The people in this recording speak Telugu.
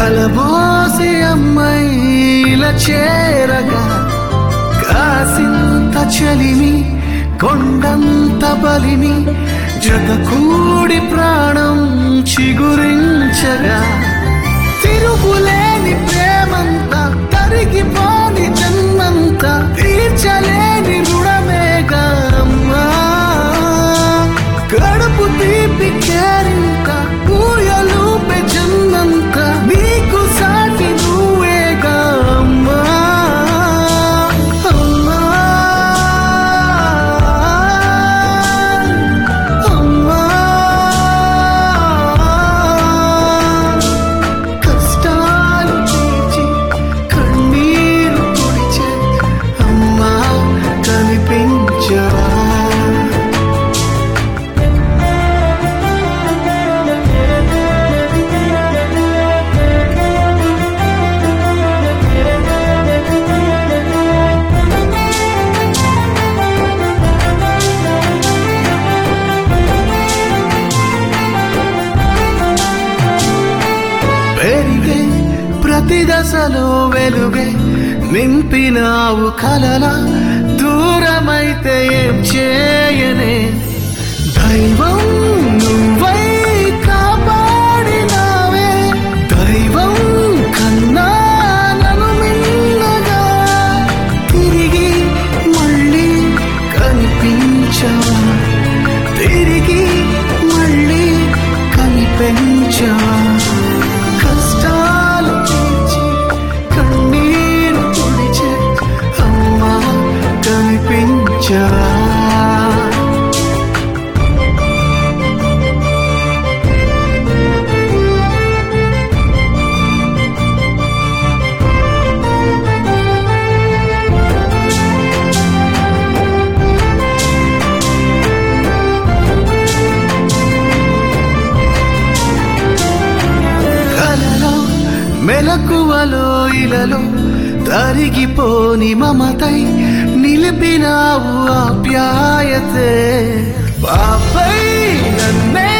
కలబోసి అమ్మాయిల చేరగా కాసింత చలిమి కొండంత బలిమి జత కూడి ప్రాణం చిగురించగా తిరుగులేని ప్రేమంతా తరిగిపోని జన్మంతా తీర్చలేని రుణమేగా అమ్మా కడుపు తీపి కేరింత పూయలు జన్మంత నీకు సాటి నువ్వేగా అమ్మా అమ్మా అమ్మా కష్టాలు తీర్చి కన్నీరు తుడిచే అమ్మా కనిపించవా పెరిగే ప్రతి దశలో వెలుగే నింపినావు కలల దూరమైతే ఏం చేయనే దైవం నువ్వై కాపాడినావే దైవం కన్నా నన్ను మిన్నగా తిరిగి మళ్ళీ కనిపించవా తిరిగి మళ్ళీ కనిపించవా కష్టాలు తీర్చి కన్నీరు తుడిచే అమ్మా కనిపించవా కలలో మెలకువలో ఇలలో తరిగిపోని మమతై నిలిపినావు ఆప్యాయతే పాపై నన్నే